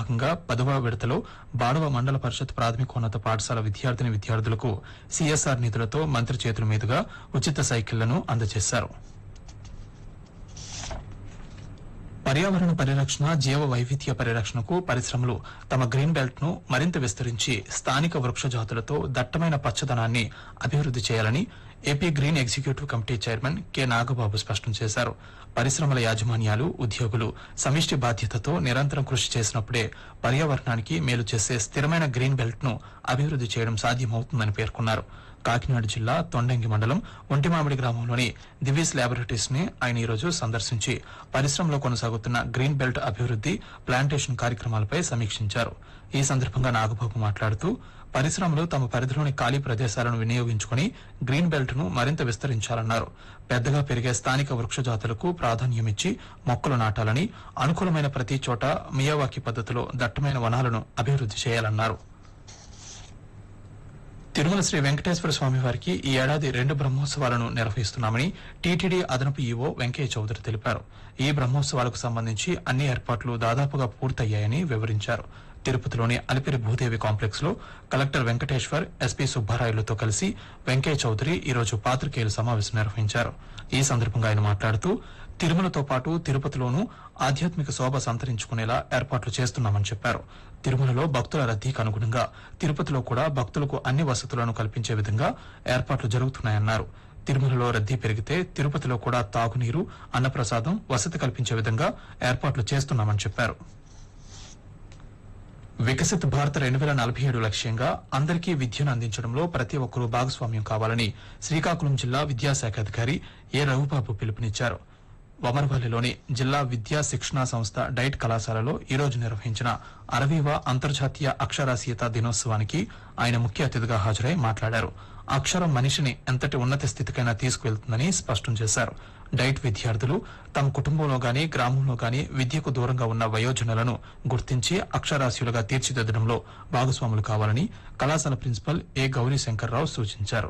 భాగంగా పదవ విడతలో బాడవ మండల పరిషత్ ప్రాథమికోన్నత పాఠశాల విద్యార్థిని విద్యార్థులకు సీఎస్ఆర్ నిధులతో మంత్రి చేతుల మీదుగా ఉచిత సైకిళ్లను అందజేశారు పర్యావరణ పరిరక్షణ జీవ వైవిధ్య పరిరక్షణకు పరిశ్రమలు తమ గ్రీన్ బెల్ట్ ను మరింత విస్తరించి స్థానిక వృక్ష జాతులతో దట్టమైన పచ్చదనాన్ని అభివృద్ది చేయాలని AP green executive committee chairman K Nagababu స్పష్టం చేశారు పరిశ్రమల యాజమాన్యాలు ఉద్యోగులు సమిష్టి బాధ్యతతో నిరంతరం కృషి చేసినప్పుడే పర్యావరణానికి మేలు చేసే స్థిరమైన గ్రీన్ బెల్ట్ ను అభివృద్ది చేయడం సాధ్యమవుతుందని పేర్కొన్నారు కాకినాడ జిల్లా తొండంగి మండలం ఒంటిమామిడి గ్రామంలోని దివీస్ ల్యాబొరేటరీస్ ని ఆయన ఈరోజు సందర్శించి పరిశ్రమలో కొనసాగుతున్న గ్రీన్ బెల్ట్ అభివృద్ది ప్లాంటేషన్ కార్యక్రమాలపై సమీక్షించారు ఈ సందర్భంగా నాగబాబు మాట్లాడుతూ పరిశ్రమలు తమ పరిధిలోని ఖాళీ ప్రదేశాలను వినియోగించుకుని గ్రీన్ బెల్ట్ ను మరింత విస్తరించాలన్నారు పెద్దగా పెరిగే స్థానిక వృక్ష జాతులకు ప్రాధాన్యమిచ్చి మొక్కలు నాటాలని అనుకూలమైన ప్రతి చోట మియావాకి పద్ధతిలో దట్టమైన వనాలను అభివృద్ది చేయాలన్నారు తిరుమల శ్రీ వెంకటేశ్వర స్వామి వారికి ఈ ఏడాది రెండు బ్రహ్మోత్సవాలను నిర్వహిస్తున్నామని టీటీడీ అదనపు ఈవో వెంకయ్య చౌదరి తెలిపారు ఈ బ్రహ్మోత్సవాలకు సంబంధించి అన్ని ఏర్పాట్లు దాదాపుగా పూర్తయ్యాయని వివరించారు తిరుపతిలోని అలిపిరి భూదేవి కాంప్లెక్స్ లో కలెక్టర్ వెంకటేశ్వర్ ఎస్పీ సుబ్బారాయులతో కలిసి వెంకయ్య చౌదరి ఈరోజు పాత్రికేయుల సమావేశం నిర్వహించారు ఈ సందర్భంగా ఆయన మాట్లాడుతూ తిరుమలతో పాటు తిరుపతిలోనూ ఆధ్యాత్మిక శోభ సంతరించుకునేలా ఏర్పాట్లు చేస్తున్నామని చెప్పారు తిరుమలలో భక్తుల రద్దీకి అనుగుణంగా తిరుపతిలో కూడా భక్తులకు అన్ని వసతులను కల్పించే విధంగా ఏర్పాట్లు జరుగుతున్నాయన్నారు తిరుమలలో రద్దీ పెరిగితే తిరుపతిలో కూడా తాగునీరు అన్నప్రసాదం వసతి కల్పించే విధంగా ఏర్పాట్లు చేస్తున్నామని చెప్పారు వికసిత్ భారత్ రెండు వేల నలభై ఏడు లక్ష్యంగా అందరికీ విద్యను అందించడంలో ప్రతి ఒక్కరూ భాగస్వామ్యం కావాలని శ్రీకాకుళం జిల్లా విద్యాశాఖ అధికారి ఏ రఘుబాబు పిలుపునిచ్చారు వమర్వల్లిలోని జిల్లా విద్యా శిక్షణా సంస్థ డైట్ కళాశాలలో ఈ రోజు నిర్వహించిన అరవీవ అంతర్జాతీయ అక్షరాస్యత దినోత్సవానికి ఆయన ముఖ్య అతిథిగా హాజరై మాట్లాడారు అక్షరం మనిషిని ఎంతటి ఉన్నత స్థితికైనా తీసుకువెళ్తుందని స్పష్టం చేశారు డైట్ విద్యార్థులు తమ కుటుంబంలో గాని గ్రామంలో గాని విద్యకు దూరంగా ఉన్న వయోజనులను గుర్తించి అక్షరాస్యులుగా తీర్చిదిద్దడంలో భాగస్వాములు కావాలని కళాశాల ప్రిన్సిపల్ ఏ గౌరీ శంకర్రావు సూచించారు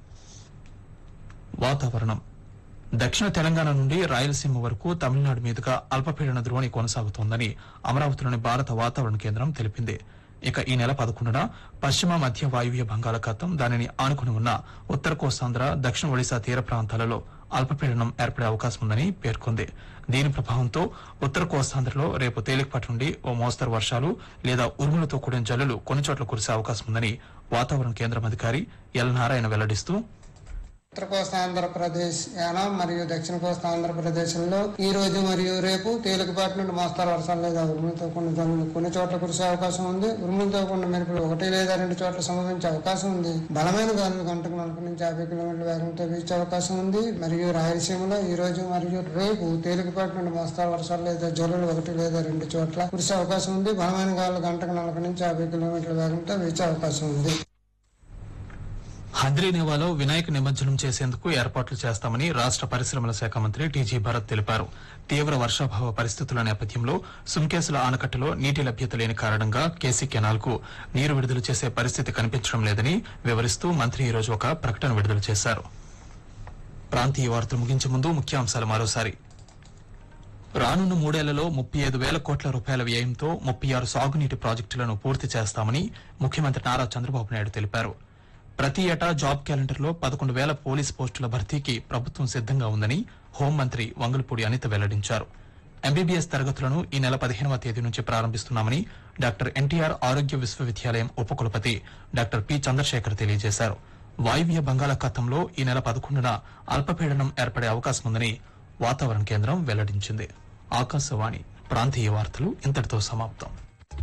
వాతావరణం దక్షిణ తెలంగాణ నుండి రాయలసీమ వరకు తమిళనాడు మీదుగా అల్పపీడన ద్రోణి కొనసాగుతోందని అమరావతిలోని భారత వాతావరణ కేంద్రం తెలిపింది ఇక ఈ నెల పదకొండున పశ్చిమ మధ్య వాయువ్య బంగాళాఖాతం దానిని ఆనుకుని ఉన్న ఉత్తర కోస్తాంధ్ర దక్షిణ ఒడిశా తీర ప్రాంతాలలో అల్పపీడనం ఏర్పడే అవకాశం ఉందని పేర్కొంది దీని ప్రభావంతో ఉత్తర కోస్తాంధ్రలో రేపు తేలికపాటి నుండి ఓ మోస్తరు వర్షాలు లేదా ఉరుములతో కూడిన జల్లులు కొన్ని చోట్ల కురిసే అవకాశం ఉందని వాతావరణ కేంద్రం అధికారి ఎల్ నారాయణ వెల్లడిస్తూ ఉత్తర కోస్తా ఆంధ్రప్రదేశ్ యానం మరియు దక్షిణ కోస్తా ఆంధ్రప్రదేశ్లో ఈ రోజు మరియు రేపు తేలికపాటి నుండి మోస్తారు వర్షాలు లేదా ఉరుములతో కొన్ని జల్లులు కొన్ని చోట్ల కురిసే అవకాశం ఉంది ఉరుములతో కొన్ని మెరుపులు ఒకటి లేదా రెండు చోట్ల సంభవించే అవకాశం ఉంది బలమైన గాలులు గంటకు నలభై నుంచి యాభై కిలోమీటర్ల వేగంతో వీచే అవకాశం ఉంది మరియు రాయలసీమలో ఈ రోజు మరియు రేపు తేలికపాటి నుండి మోస్తారు వర్షాలు లేదా జల్లులు ఒకటి లేదా రెండు చోట్ల కురిసే అవకాశం ఉంది బలమైన గాలులు గంటకు నలభై నుంచి యాభై కిలోమీటర్ల వేగంతో వీచే అవకాశం ఉంది హంద్రీనేవాలో వినాయక నిమజ్జనం చేసేందుకు ఏర్పాట్లు చేస్తామని రాష్ట పరిశ్రమల శాఖ మంత్రి టీజీ భరత్ తెలిపారు తీవ్ర వర్షాభావ పరిస్థితుల నేపథ్యంలో సుంకేసుల ఆనకట్టలో నీటి లభ్యత లేని కారణంగా కేసీ కెనాల్ కు నీరు విడుదల చేసే పరిస్థితి కనిపించడం లేదని వివరిస్తూ మంత్రి ఈ రోజు ఒక ప్రకటన విడుదల చేశారు ప్రాంతీయ వార్తలు ముగించే ముందు ముఖ్యాంశాలు మరోసారి రానున్న మూడేళ్లలో ముప్పై ఐదు వేల కోట్ల రూపాయల వ్యయంతో ముప్పై ఆరు సాగునీటి ప్రాజెక్టులను పూర్తి చేస్తామని ముఖ్యమంత్రి నారా చంద్రబాబు నాయుడు తెలిపారు ప్రతి ఏటా జాబ్ క్యాలెండర్లో పదకొండు వేల పోలీస్ పోస్టుల భర్తీకి ప్రభుత్వం సిద్దంగా ఉందని హోంమంత్రి వంగలపూడి అనిత వెల్లడించారు ఎంబీబీఎస్ తరగతులను ఈ నెల పదిహేనవ తేదీ నుంచి ప్రారంభిస్తున్నామని డాక్టర్ ఎన్టీఆర్ ఆరోగ్య విశ్వవిద్యాలయం ఉపకులపతి డాక్టర్ పి చంద్రశేఖర్ తెలియజేశారు వాయువ్య బంగాళాఖాతంలో ఈ నెల పదకొండున అల్పపీడనం ఏర్పడే అవకాశం ఉందని వాతావరణ కేంద్రం వెల్లడించింది ఆకాశవాణి ప్రాంతీయ వార్తలు ఇంతటితో సమాప్తం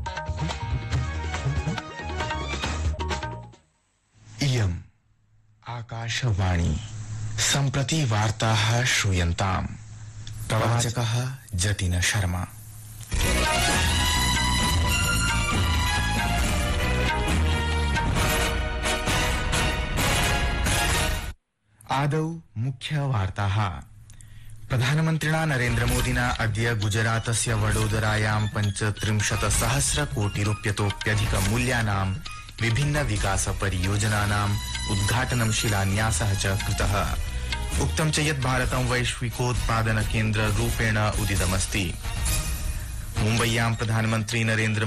इयम् आकाशवाणी सम्प्रति वार्ताः श्रूयन्ताम् प्रवाचकः जतिन शर्मा आदौ मुख्यवार्ताः प्रधानमन्त्रिणा नरेन्द्रमोदिना अद्य गुजरातस्य वडोदरायां पञ्चत्रिंशत् सहस्र कोटिरूप्यतोप्यधिक मूल्यानां विभिन्न विकास परियोजनानाम् उद्घाटनं शिलान्यासः च कृतः उक्तं च यत् भारतं वैश्विकोत्पादन केन्द्र रूपेण उदितमस्ति मुम्बय्यां प्रधानमन्त्री नरेन्द्र